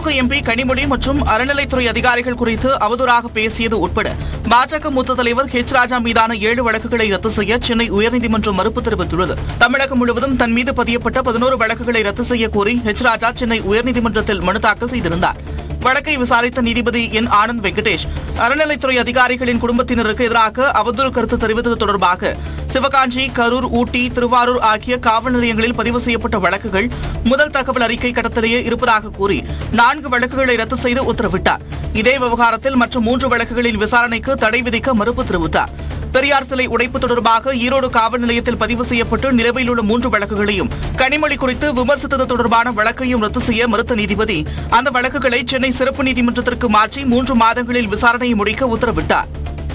திமுக MP Kanimozhi மற்றும் அறநிலைத்துறை அதிகாரிகள் குறித்து அவதூறாக பேசியது உட்பட பாஜக மூத்த தலைவர் ஹெச் ராஜா மீதான ஏழு வழக்குகளை ரத்து செய்ய சென்னை உயர்நீதிமன்றம் மறுப்பு தெரிவித்துள்ளது தமிழகம் முழுவதும் தன் மீது பதியப்பட்ட பதினோரு வழக்குகளை ரத்து செய்ய கோரி ஹெச் ராஜா சென்னை உயர்நீதிமன்றத்தில் மனு தாக்கல் செய்திருந்தார் வழக்கை விசாரித்த நீதிபதி என் ஆனந்த் வெங்கடேஷ் அறநிலைத்துறை அதிகாரிகளின் குடும்பத்தினருக்கு எதிராக அவதூறு கருத்து தெரிவித்தது தொடர்பாக சிவகாஞ்சி கரூர் ஊட்டி திருவாரூர் ஆகிய காவல் நிலையங்களில் பதிவு செய்யப்பட்ட வழக்குகள் முதல் தகவல் அறிக்கை கட்டத்திலேயே இருப்பதாக கூறி நான்கு வழக்குகளை ரத்து செய்து உத்தரவிட்டார் இதே விவகாரத்தில் மற்ற மூன்று வழக்குகளின் விசாரணைக்கு தடை விதிக்க மறுப்பு தெரிவித்தார் பெரியார் சிலை உடைப்பு தொடர்பாக ஈரோடு காவல் நிலையத்தில் பதிவு செய்யப்பட்டு நிலுவையில் உள்ள மூன்று வழக்குகளையும் கனிமொழி குறித்து விமர்சித்தது தொடர்பான வழக்கையும் ரத்து செய்ய மறுத்த நீதிபதி அந்த வழக்குகளை சென்னை சிறப்பு நீதிமன்றத்திற்கு மாற்றி மூன்று மாதங்களில் விசாரணையை முடிக்க உத்தரவிட்டார்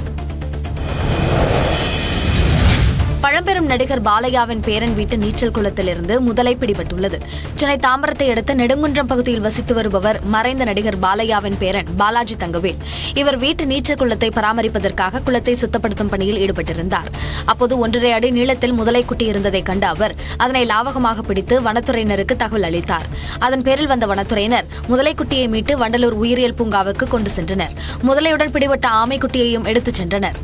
பழம்பெரும் நடிகர் பாலையாவின் பேரன் வீட்டு நீச்சல் குளத்திலிருந்து முதலை பிடிபட்டுள்ளது சென்னை தாம்பரத்தை அடுத்த நெடுங்குன்றம் பகுதியில் வசித்து வருபவர் மறைந்த நடிகர் பாலையாவின் பேரன் பாலாஜி தங்கவேல் இவர் வீட்டு நீச்சல் குளத்தை பராமரிப்பதற்காக குளத்தை சுத்தப்படுத்தும் பணியில் ஈடுபட்டிருந்தார் அப்போது ஒன்றரை அடி நீளத்தில் முதலை குட்டி இருந்ததை கண்ட அவர் அதனை லாவகமாக பிடித்து வனத்துறையினருக்கு தகவல் அளித்தார் அதன் பேரில் வந்த வனத்துறையினர் முதலைக்குட்டியை மீட்டு வண்டலூர் உயிரியல் பூங்காவுக்கு கொண்டு சென்றனர் முதலையுடன் பிடிபட்ட ஆமைக்குட்டியையும் எடுத்துச் சென்றனர்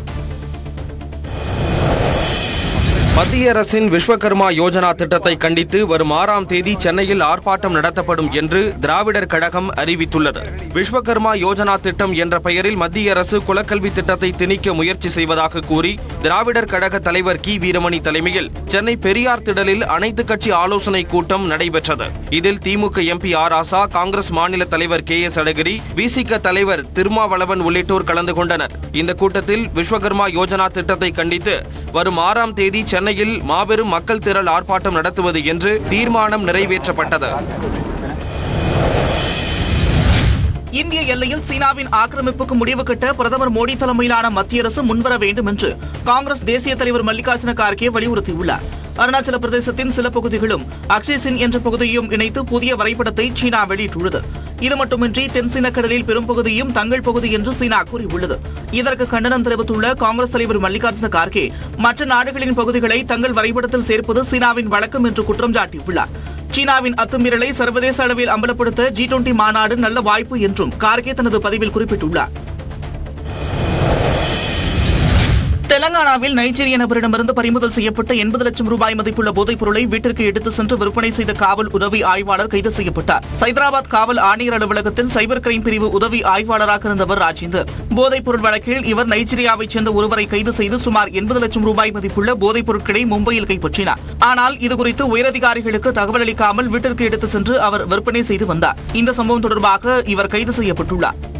மத்திய அரசின் விஸ்வகர்மா யோஜனா திட்டத்தை கண்டித்து வரும் ஆறாம் தேதி சென்னையில் ஆர்ப்பாட்டம் நடத்தப்படும் என்று திராவிடர் கழகம் அறிவித்துள்ளது விஸ்வகர்மா யோஜனா திட்டம் என்ற பெயரில் மத்திய அரசு குலக்கல்வி திட்டத்தை திணிக்க முயற்சி செய்வதாக கூறி திராவிடர் கழக தலைவர் கி வீரமணி தலைமையில் சென்னை பெரியார் திடலில் அனைத்து கட்சி ஆலோசனை கூட்டம் நடைபெற்றது இதில் DMK MP R Asa Congress மாநில தலைவர் கே எஸ் அழகிரி விசிக தலைவர் திருமாவளவன் உள்ளிட்டோர் கலந்து கொண்டனர் இந்த கூட்டத்தில் விஸ்வகர்மா யோஜனா திட்டத்தை கண்டித்து வரும் ஆறாம் தேதி சென்னையில் மாபெரும் மக்கள் திரள் ஆர்ப்பாட்டம் நடத்துவது என்று தீர்மானம் நிறைவேற்றப்பட்டது இந்திய எல்லையில் சீனாவின் ஆக்கிரமிப்புக்கு முடிவு கட்ட பிரதமர் மோடி தலைமையிலான மத்திய அரசு முன்வர வேண்டும் என்று காங்கிரஸ் தேசிய தலைவர் மல்லிகார்ஜுன கார்கே வலியுறுத்தியுள்ளார் அருணாச்சல பிரதேசத்தின் சில பகுதிகளும் அக்ஷய் சின் என்ற பகுதியையும் இணைத்து புதிய வரைபடத்தை சீனா வெளியிட்டுள்ளது இது மட்டுமின்றி தென்சீன கடலில் பெரும்பகுதியும் தங்கள் பகுதி என்று சீனா கூறியுள்ளது இதற்கு கண்டனம் தெரிவித்துள்ள காங்கிரஸ் தலைவர் மல்லிகார்ஜுன கார்கே மற்ற நாடுகளின் பகுதிகளை தங்கள் வரைபடத்தில் சேர்ப்பது சீனாவின் வழக்கம் என்று குற்றம் சாட்டியுள்ளார் சீனாவின் அத்துமீறலை சர்வதேச அளவில் அம்பலப்படுத்த ஜி டுவெண்டி மாநாடு நல்ல வாய்ப்பு என்றும் கார்கே தனது பதிவில் குறிப்பிட்டுள்ளார் தெலங்கானாவில் நைஜீரிய நபரிடமிருந்து பறிமுதல் செய்யப்பட்ட எண்பது லட்சம் ரூபாய் மதிப்புள்ள போதைப் பொருளை வீட்டிற்கு எடுத்து சென்று விற்பனை செய்த காவல் உதவி ஆய்வாளர் கைது செய்யப்பட்டார் சைதராபாத் காவல் ஆணையர் அலுவலகத்தில் சைபர் கிரைம் பிரிவு உதவி ஆய்வாளராக இருந்தவர் ராஜேந்தர் போதைப் பொருள் வழக்கில் இவர் நைஜீரியாவைச் சேர்ந்த ஒருவரை கைது செய்து சுமார் எண்பது லட்சம் ரூபாய் மதிப்புள்ள போதைப் பொருட்களை மும்பையில் கைப்பற்றினார் ஆனால் இதுகுறித்து உயரதிகாரிகளுக்கு தகவல் அளிக்காமல் வீட்டிற்கு எடுத்து சென்று அவர் விற்பனை செய்து வந்தார் இந்த சம்பவம் தொடர்பாக இவர் கைது செய்யப்பட்டுள்ளார்